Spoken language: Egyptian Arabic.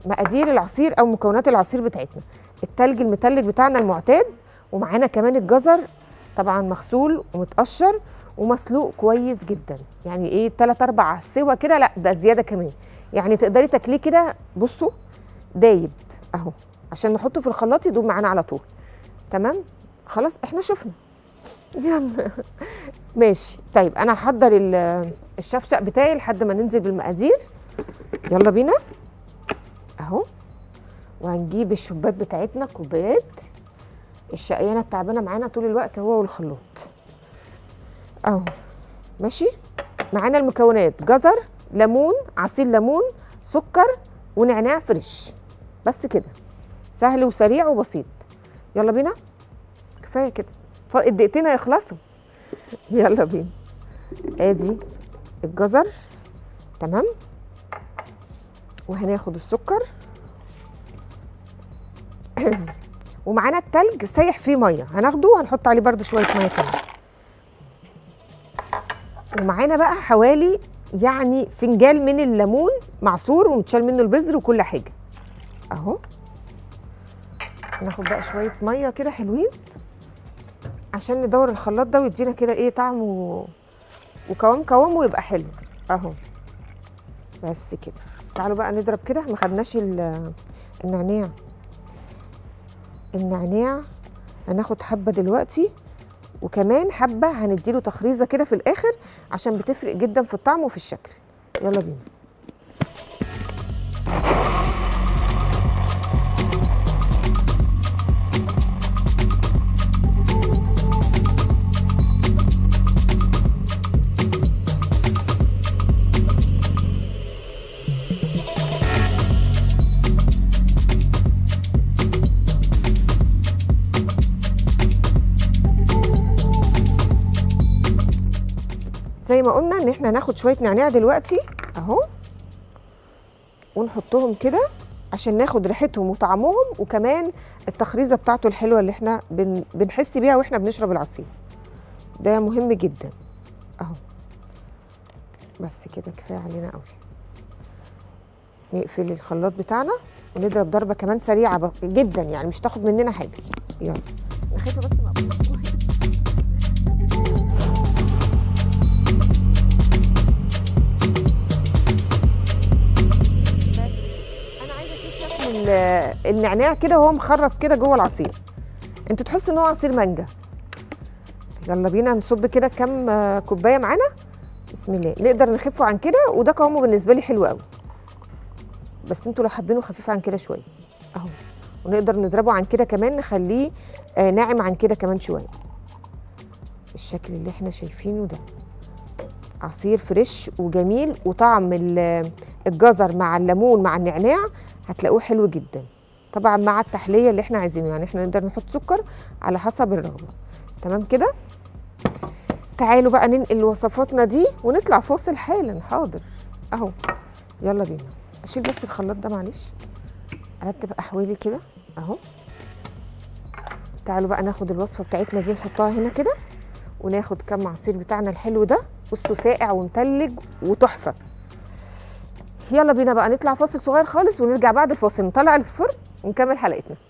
مقادير العصير او مكونات العصير بتاعتنا التلج المتلج بتاعنا المعتاد ومعانا كمان الجزر طبعا مغسول ومتقشر ومسلوق كويس جدا يعني ايه 3 4 سوا كده لا ده زياده كمان يعني تقدري تاكليه كده بصوا دايب اهو عشان نحطه في الخلاط يدوب معانا على طول تمام خلاص احنا شفنا يلا ماشي طيب انا هحضر ال- الشفشق بتاعي لحد ما ننزل بالمقادير يلا بينا اهو وهنجيب الشبات بتاعتنا كوبايات الشقيانه التعبانه معانا طول الوقت هو والخلاط اهو ماشي معانا المكونات جزر ليمون عصير ليمون سكر ونعناع فريش بس كده سهل وسريع وبسيط يلا بينا كفايه كده ف- الدقيقتين هيخلصوا يلا بينا ادي الجزر تمام وهناخد السكر ومعانا التلج سايح فيه ميه هناخده وهنحط عليه برده شويه ميه كمان ومعانا بقى حوالي يعني فنجان من الليمون معصور ومتشال منه البذر وكل حاجه اهو ناخد بقى شويه ميه كده حلوين عشان ندور الخلاط ده ويدينا كده ايه طعم و... وقوام قوام ويبقى حلو اهو بس كده تعالوا بقى نضرب كده ما خدناش ال- النعناع النعناع هناخد حبه دلوقتي وكمان حبه هنديله تخريزه كده في الاخر عشان بتفرق جدا في الطعم وفي الشكل يلا بينا زي ما قلنا ان احنا هناخد شويه نعناع دلوقتي اهو ونحطهم كده عشان ناخد ريحتهم وطعمهم وكمان التخريزه بتاعته الحلوه اللي احنا بن بنحس بيها واحنا بنشرب العصير ده مهم جدا اهو بس كده كفايه علينا قوي نقفل الخلاط بتاعنا ونضرب ضربه كمان سريعه ب- جدا يعني مش تاخد مننا حاجه يلا انا خايفه بس ما أقفلش كويس. انا عايزه اشوف شكل ال- النعناع كده وهو مخرص كده جوه العصير انتوا تحسوا ان هو عصير مانجا يلا بينا نصب كده كام آه، كوبايه معانا بسم الله نقدر نخفه عن كده وده قوامه بالنسبه لي حلو قوي بس انتوا لو حابينه خفيف عن كده شويه اهو ونقدر نضربه عن كده كمان نخليه آه ناعم عن كده كمان شويه الشكل اللي احنا شايفينه ده عصير فريش وجميل وطعم ال- الجزر مع الليمون مع النعناع هتلاقوه حلو جدا طبعا مع التحليه اللي احنا عايزينه يعني احنا نقدر نحط سكر على حسب الرغبه تمام كده تعالوا بقى ننقل وصفاتنا دي ونطلع فاصل حالا حاضر اهو يلا بينا اشيل بس الخلاط ده معلش ارتب احوالي كده اهو تعالوا بقى ناخد الوصفه بتاعتنا دي نحطها هنا كده وناخد كم عصير بتاعنا الحلو ده بصوا ساقع ومتلج وتحفه يلا بينا بقى نطلع فاصل صغير خالص ونرجع بعد الفاصل نطلع الفرن ونكمل حلقتنا